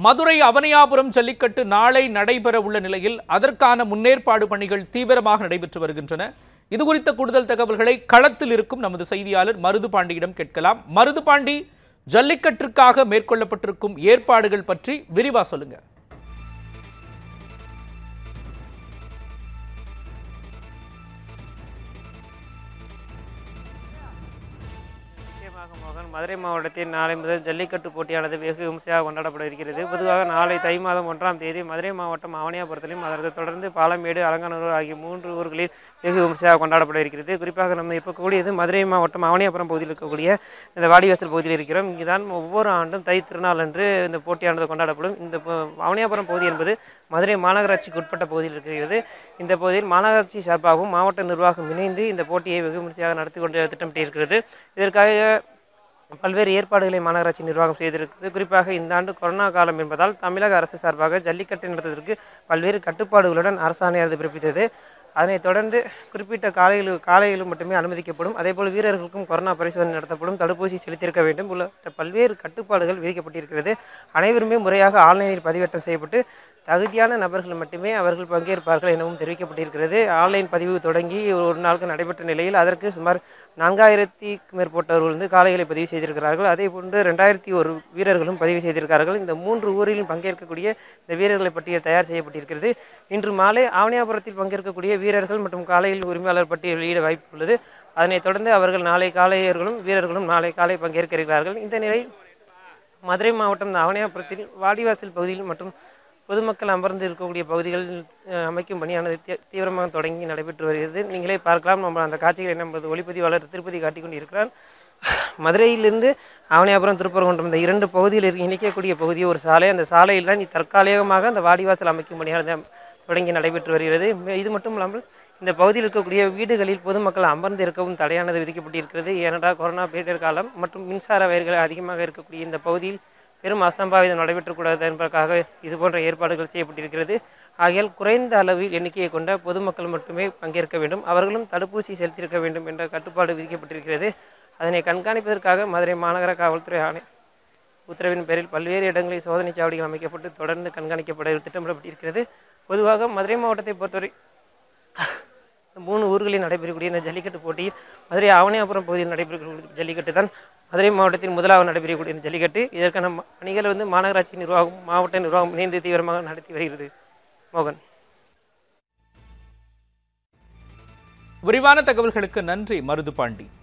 மதுரை அவனியாபுரம் ஜல்லிக்கட்டு நாளை நடைபெற உள்ள நிலையில் அதற்கான முன்னேற்பாடு பணிகள் தீவிரமாக நடைபெற்று வருகின்றன இது குறித்த கூடுதல் தகவல்களை களத்தில் இருக்கும் நமது செய்தியாளர் மருது பாண்டியிடம் கேட்கலாம் மருது பாண்டி ஜல்லிக்கட்டிற்காக மேற்கொள்ளப்பட்டிருக்கும் ஏற்பாடுகள் பற்றி விரிவா சொல்லுங்க நிச்சயமாக மோகன் மதுரை மாவட்டத்தில் நாளை முதல் ஜல்லிக்கட்டு போட்டியானது வெகு விமர்சையாக கொண்டாடப்பட இருக்கிறது பொதுவாக நாளை தை மாதம் ஒன்றாம் தேதி மதுரை மாவட்டம் அவனியாபுரத்திலும் அதற்கு தொடர்ந்து பாலமேடு அலங்காநல்லூர் ஆகிய மூன்று ஊர்களில் வெகு விமர்சையாக கொண்டாடப்பட இருக்கிறது குறிப்பாக நம்ம இப்போ கூடியது மதுரை மாவட்டம் அவனியாபுரம் பகுதியில் இருக்கக்கூடிய இந்த வாடிவாசல் பகுதியில் இருக்கிறோம் இங்குதான் ஒவ்வொரு ஆண்டும் தை திருநாள் அன்று இந்த போட்டியானது கொண்டாடப்படும் இந்த ப- அவனியாபுரம் பகுதி என்பது மதுரை மாநகராட்சிக்கு உட்பட்ட பகுதியில் இருக்கிறது இந்த பகுதியில் மாநகராட்சி சார்பாகவும் மாவட்ட நிர்வாகம் இணைந்து இந்த போட்டியை வெகு விமர்சையாக நடத்தி கொண்டு திட்டமிட்டிருக்கிறது இதற்காக பல்வேறு ஏற்பாடுகளை மாநகராட்சி நிர்வாகம் செய்திருக்கிறது குறிப்பாக இந்த ஆண்டு கொரோனா காலம் என்பதால் தமிழக அரசு சார்பாக ஜல்லிக்கட்டு நடத்துவதற்கு பல்வேறு கட்டுப்பாடுகளுடன் அரசாணையானது பிறப்பித்தது அதனைத் தொடர்ந்து குறிப்பிட்ட காலையில் காலையிலும் மட்டுமே அனுமதிக்கப்படும் அதேபோல் வீரர்களுக்கும் கொரோனா பரிசோதனை நடத்தப்படும் தடுப்பூசி செலுத்தியிருக்க வேண்டும் உள்ளிட்ட பல்வேறு கட்டுப்பாடுகள் விதிக்கப்பட்டிருக்கிறது அனைவருமே முறையாக ஆன்லைனில் பதிவேற்றம் செய்யப்பட்டு தகுதியான நபர்கள் மட்டுமே அவர்கள் பங்கேற்பார்கள் எனவும் தெரிவிக்கப்பட்டிருக்கிறது ஆன்லைன் பதிவு தொடங்கி ஒரு நாளுக்கு நடைபெற்ற நிலையில் அதற்கு சுமார் நான்காயிரத்திக்கும் மேற்பட்டவர்கள் வந்து காளைகளை பதிவு செய்திருக்கிறார்கள் அதே போன்று ரெண்டாயிரத்தி ஒரு வீரர்களும் பதிவு செய்திருக்கிறார்கள் இந்த மூன்று ஊரிலும் பங்கேற்கக்கூடிய இந்த வீரர்களை பட்டியல் தயார் செய்யப்பட்டிருக்கிறது இன்று மாலை ஆவணியாபுரத்தில் பங்கேற்கக்கூடிய வீரர்கள் மற்றும் காலையில் உரிமையாளர் பட்டியல் வெளியிட வாய்ப்பு உள்ளது அதனைத் தொடர்ந்து அவர்கள் நாளை காளையர்களும் வீரர்களும் நாளை காலை பங்கேற்க இருக்கிறார்கள் இந்த நிலையில் மதுரை மாவட்டம் அவனியாபுரத்தில் வாடிவாசல் பகுதியில் மற்றும் பொதுமக்கள் அமர்ந்து இருக்கக்கூடிய பகுதிகளில் அஹ், அமைக்கும் பணியானது தீ- தீவிரமாக தொடங்கி நடைபெற்று வருகிறது நீங்களே பார்க்கலாம் நம்ம அந்த காட்சிகளை நமது ஒளிப்பதிவாளர் திருப்பதி காட்டிக் கொண்டிருக்கிறார் மதுரையிலிருந்து அவனியாபுரம் திருப்பரங்குன்றம் இந்த இரண்டு பகுதியில் இரு- இணைக்கக்கூடிய பகுதி ஒரு சாலை அந்த சாலையில் தான் தற்காலிகமாக அந்த வாடிவாசல் அமைக்கும் பணியானது தொடங்கி நடைபெற்று வருகிறது மே- இது மட்டும் இல்லாமல் இந்த பகுதியில் இருக்கக்கூடிய வீடுகளில் பொதுமக்கள் அமர்ந்து இருக்கவும் தடையானது விதிக்கப்பட்டிருக்கிறது ஏனென்றால் கொரோனா பேரிடர் காலம் மற்றும் மின்சார வயர்கள் அதிகமாக இருக்கக்கூடிய இந்த பகுதியில் பெரும் அசம்பாவிதம் நடைபெற்றக்கூடாது என்பதற்காக இதுபோன்ற ஏற்பாடுகள் செய்யப்பட்டிருக்கிறது ஆகையால் குறைந்த அளவில் எண்ணிக்கையை கொண்ட பொதுமக்கள் மட்டுமே பங்கேற்க வேண்டும் அவர்களும் தடுப்பூசி செலுத்தியிருக்க வேண்டும் என்ற கட்டுப்பாடு விதிக்கப்பட்டிருக்கிறது அதனை கண்காணிப்பதற்காக மதுரை மாநகர காவல்துறை ஆணை உத்தரவின் பேரில் பல்வேறு இடங்களில் சோதனை சாவடிகள் அமைக்கப்பட்டு தொடர்ந்து கண்காணிக்கப்பட திட்டமிடப்பட்டிருக்கிறது பொதுவாக மதுரை மாவட்டத்தை பொறுத்தவரை இந்த மூணு ஊர்களில் நடைபெறக்கூடிய இந்த ஜல்லிக்கட்டு போட்டியில் மதுரை ஆவணியாபுரம் பகுதியில் நடைபெறக்கூடிய ஜல்லிக்கட்டு தான் மதுரை மாவட்டத்தில் முதலாவது நடைபெறக்கூடிய இந்த ஜல்லிக்கட்டு இதற்கான ம- பணிகளை வந்து மாநகராட்சி நிர்வாகம் மாவட்ட நிர்வாகம் இணைந்து தீவிரமாக நடத்தி வருகிறது மோகன் விரிவான தகவல்களுக்கு நன்றி மருது பாண்டி